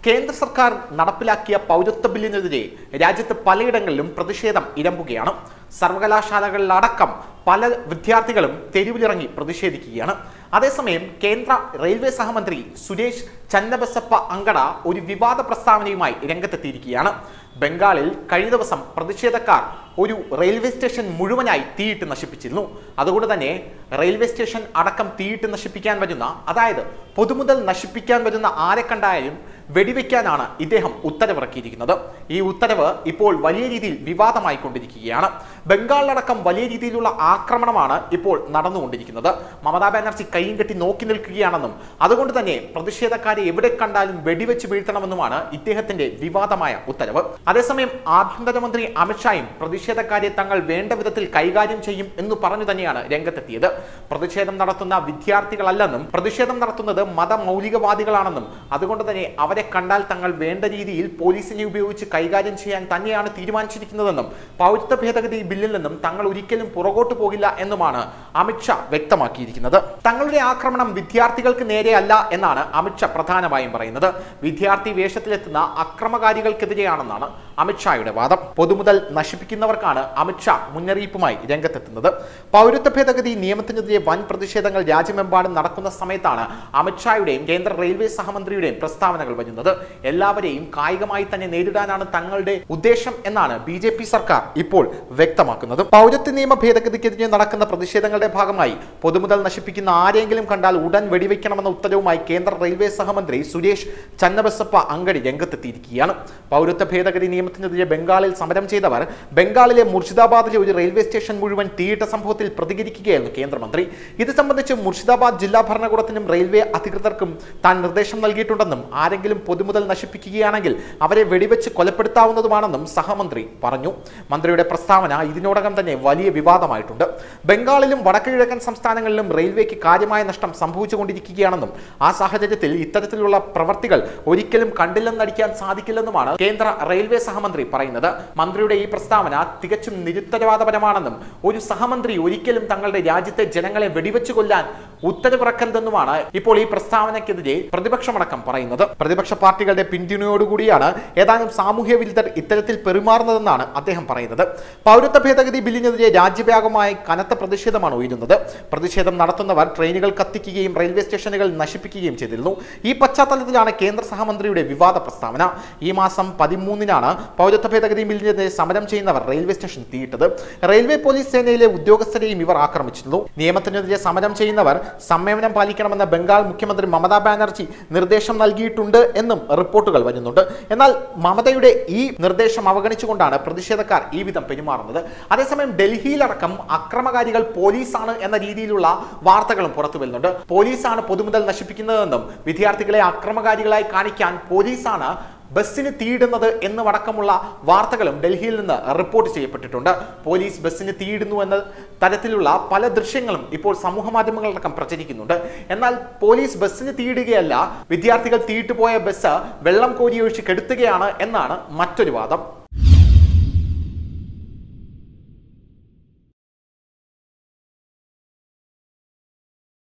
കേന്ദ്ര സർക്കാർ നടപ്പിലാക്കിയ പൗരത്വ ബില്ലിനെതിരെ രാജ്യത്ത് പലയിടങ്ങളിലും പ്രതിഷേധം ഇരമ്പുകയാണ് സർവകലാശാലകളിലടക്കം പല വിദ്യാർത്ഥികളും തെരുവിലിറങ്ങി പ്രതിഷേധിക്കുകയാണ് അതേസമയം കേന്ദ്ര റെയിൽവേ സഹമന്ത്രി സുരേഷ് ചന്നബസപ്പ അങ്കട ഒരു വിവാദ പ്രസ്താവനയുമായി രംഗത്തെത്തിയിരിക്കുകയാണ് ബംഗാളിൽ കഴിഞ്ഞ ദിവസം പ്രതിഷേധക്കാർ ഒരു റെയിൽവേ സ്റ്റേഷൻ മുഴുവനായി തീയിട്ട് നശിപ്പിച്ചിരുന്നു അതുകൊണ്ട് തന്നെ റെയിൽവേ സ്റ്റേഷൻ അടക്കം തീയിട്ട് നശിപ്പിക്കാൻ വരുന്ന അതായത് പൊതുമുതൽ നശിപ്പിക്കാൻ വരുന്ന ആരെ കണ്ടായാലും വെടിവെക്കാനാണ് ഇദ്ദേഹം ഉത്തരവിറക്കിയിരിക്കുന്നത് ഈ ഉത്തരവ് ഇപ്പോൾ വലിയ രീതിയിൽ വിവാദമായി കൊണ്ടിരിക്കുകയാണ് ബംഗാളിലടക്കം വലിയ രീതിയിലുള്ള ആക്രമണമാണ് ഇപ്പോൾ നടന്നുകൊണ്ടിരിക്കുന്നത് മമതാ ബാനർജി കൈയും കെട്ടി നോക്കി നിൽക്കുകയാണെന്നും അതുകൊണ്ട് തന്നെ പ്രതിഷേധക്കാരെ എവിടെ കണ്ടാലും വെടിവെച്ച് വീഴ്ത്തണമെന്നുമാണ് ഇദ്ദേഹത്തിന്റെ വിവാദമായ ഉത്തരവ് അതേസമയം ആഭ്യന്തരമന്ത്രി അമിത്ഷായും പ്രതിഷേധക്കാരെ തങ്ങൾ വേണ്ട വിധത്തിൽ കൈകാര്യം ചെയ്യും എന്ന് പറഞ്ഞു തന്നെയാണ് രംഗത്തെത്തിയത് പ്രതിഷേധം നടത്തുന്ന വിദ്യാർത്ഥികളല്ലെന്നും പ്രതിഷേധം നടത്തുന്നത് മതമൗലികവാദികളാണെന്നും അതുകൊണ്ട് തന്നെ അവരെ കണ്ടാൽ തങ്ങൾ വേണ്ട രീതിയിൽ പോലീസിനെ ഉപയോഗിച്ച് കൈകാര്യം ചെയ്യാൻ തന്നെയാണ് തീരുമാനിച്ചിരിക്കുന്നതെന്നും പൗരത്വ ഭേദഗതി ബില്ലിൽ നിന്നും തങ്ങൾ ഒരിക്കലും പുറകോട്ട് പോകില്ല എന്നുമാണ് അമിത്ഷാ വ്യക്തമാക്കിയിരിക്കുന്നത് തങ്ങളുടെ ആക്രമണം വിദ്യാർത്ഥികൾക്ക് നേരെയല്ല എന്നാണ് അമിത്ഷാ പ്രധാനമായും പറയുന്നത് വിദ്യാർത്ഥി വേഷത്തിലെത്തുന്ന അക്രമകാരികൾക്കെതിരെയാണെന്നാണ് അമിത്ഷായുടെ വാദം പൊതുമുതൽ നശിപ്പിക്കുന്നവർക്കാണ് അമിത്ഷാ മുന്നറിയിപ്പുമായി രംഗത്തെത്തുന്നത് പൗരത്വ ഭേദഗതി നിയമത്തിനെതിരെ വൻ പ്രതിഷേധങ്ങൾ രാജ്യമെമ്പാടും നടക്കുന്ന സമയത്താണ് അമിത്ഷായുടെയും കേന്ദ്ര റെയിൽവേ സഹമന്ത്രിയുടെയും പ്രസ്താവനകൾ വരുന്നത് എല്ലാവരെയും കായികമായി തന്നെ നേരിടാനാണ് തങ്ങളുടെ ഉദ്ദേശം എന്നാണ് ബി ജെ പി സർക്കാർ ഇപ്പോൾ വ്യക്തമാക്കുന്നത് പൗരത്വ നിയമ ഭേദഗതിക്കെതിരെ നടക്കുന്ന പ്രതിഷേധങ്ങളുടെ ഭാഗമായി പൊതുമുതൽ നശിപ്പിക്കുന്ന ആരെങ്കിലും കണ്ടാൽ ഉടൻ വെടിവെക്കണമെന്ന ഉത്തരവുമായി കേന്ദ്ര റെയിൽവേ സഹമന്ത്രി സുരേഷ് ചന്നബസപ്പ അങ്കടി രംഗത്തെത്തിയിരിക്കുകയാണ് പൗരത്വ ഭേദഗതി നിയമത്തിനെതിരെ ബംഗാളിൽ സമരം ചെയ്തവർ ബംഗാളിലെ മുർഷിദാബാദിലെ ഒരു റെയിൽവേ സ്റ്റേഷൻ മുഴുവൻ തീയിട്ട സംഭവത്തിൽ പ്രതികരിക്കുകയായിരുന്നു കേന്ദ്രമന്ത്രി ഇത് സംബന്ധിച്ച് മുർഷിദാബാദ് ജില്ലാ ഭരണകൂടത്തിനും റെയിൽവേ അധികൃതർക്കും താൻ നിർദ്ദേശം നൽകിയിട്ടുണ്ടെന്നും ആരെങ്കിലും പൊതുമുതൽ നശിപ്പിക്കുകയാണെങ്കിൽ അവരെ വെടിവെച്ച് കൊലപ്പെടുത്താവുന്നതുമാണെന്നും സഹമന്ത്രി പറഞ്ഞു മന്ത്രിയുടെ പ്രസ്താവന ഇതിനോടകം തന്നെ വലിയ വിവാദമായിട്ടുണ്ട് ബംഗാളിലും വടക്കു കിഴക്കൻ സംസ്ഥാനങ്ങളിലും റെയിൽവേക്ക് കാര്യമായ നഷ്ടം സംഭവിച്ചുകൊണ്ടിരിക്കുകയാണെന്നും ആ സാഹചര്യത്തിൽ ഇത്തരത്തിലുള്ള പ്രവർത്തികൾ ഒരിക്കലും കണ്ടില്ലെന്നടിക്കാൻ സാധിക്കില്ലെന്നുമാണ് കേന്ദ്ര റെയിൽവേ സഹമന്ത്രി പറയുന്നത് മന്ത്രിയുടെ ഈ പ്രസ്താവന തികച്ചും നിരുത്തരവാദപരമാണെന്നും ഒരു സഹമന്ത്രി ഒരിക്കലും തങ്ങളുടെ രാജ്യത്തെ ജനങ്ങളെ വെടിവെച്ചു കൊല്ലാൻ ഉത്തരവിറക്കരുതെന്നുമാണ് ഇപ്പോൾ ഈ പ്രസ്താവനയ്ക്കെതിരെ പ്രതിപക്ഷമടക്കം പറയുന്നത് പ്രതിപക്ഷ പാർട്ടികളുടെ പിന്തുണയോടുകൂടിയാണ് ഏതാനും സാമൂഹ്യ വിരുദ്ധർ ഇത്തരത്തിൽ പെരുമാറുന്നതെന്നാണ് അദ്ദേഹം പറയുന്നത് പൗരത്വ ഭേദഗതി ബില്ലിനെതിരെ രാജ്യവ്യാപകമായി കനത്ത പ്രതിഷേധമാണ് ഉയരുന്നത് പ്രതിഷേധം നടത്തുന്നവർ ട്രെയിനുകൾ കത്തിക്കുകയും റെയിൽവേ സ്റ്റേഷനുകൾ നശിപ്പിക്കുകയും ചെയ്തിരുന്നു ഈ പശ്ചാത്തലത്തിലാണ് കേന്ദ്ര സഹമന്ത്രിയുടെ വിവാദ പ്രസ്താവന ഈ മാസം പതിമൂന്നിനാണ് പൗരത്വ ഭേദഗതി ബില്ലിനെതിരെ സമരം ചെയ്യുന്നവർ റെയിൽവേ സ്റ്റേഷൻ തീയിട്ടത് റെയിൽവേ പോലീസ് സേനയിലെ ഉദ്യോഗസ്ഥരെയും ഇവർ ആക്രമിച്ചിരുന്നു നിയമത്തിനെതിരെ സമരം ചെയ്യുന്നവർ സംയമനം പാലിക്കണമെന്ന ബംഗാൾ മുഖ്യമന്ത്രി മമതാ ബാനർജി നിർദ്ദേശം നൽകിയിട്ടുണ്ട് എന്നും റിപ്പോർട്ടുകൾ വരുന്നുണ്ട് എന്നാൽ മമതയുടെ ഈ നിർദ്ദേശം അവഗണിച്ചുകൊണ്ടാണ് പ്രതിഷേധക്കാർ ഈ വിധം പെരുമാറുന്നത് അതേസമയം ഡൽഹിയിലടക്കം അക്രമകാരികൾ പോലീസാണ് എന്ന രീതിയിലുള്ള വാർത്തകളും പുറത്തു വരുന്നുണ്ട് പോലീസാണ് പൊതുമുതൽ നശിപ്പിക്കുന്നതെന്നും വിദ്യാർത്ഥികളെ അക്രമകാരികളായി കാണിക്കാൻ പോലീസാണ് ബസ്സിന് തീയിടുന്നത് എന്നതടക്കമുള്ള വാർത്തകളും ഡൽഹിയിൽ നിന്ന് റിപ്പോർട്ട് ചെയ്യപ്പെട്ടിട്ടുണ്ട് പോലീസ് ബസ്സിന് തീയിടുന്നു എന്ന തരത്തിലുള്ള പല ദൃശ്യങ്ങളും ഇപ്പോൾ സമൂഹ മാധ്യമങ്ങളടക്കം പ്രചരിക്കുന്നുണ്ട് എന്നാൽ പോലീസ് ബസ്സിന് തീയിടുകയല്ല വിദ്യാർത്ഥികൾ തീയിട്ടുപോയ ബസ് വെള്ളം കോരിയൊഴിച്ച് കെടുത്തുകയാണ് എന്നാണ് മറ്റൊരു വാദം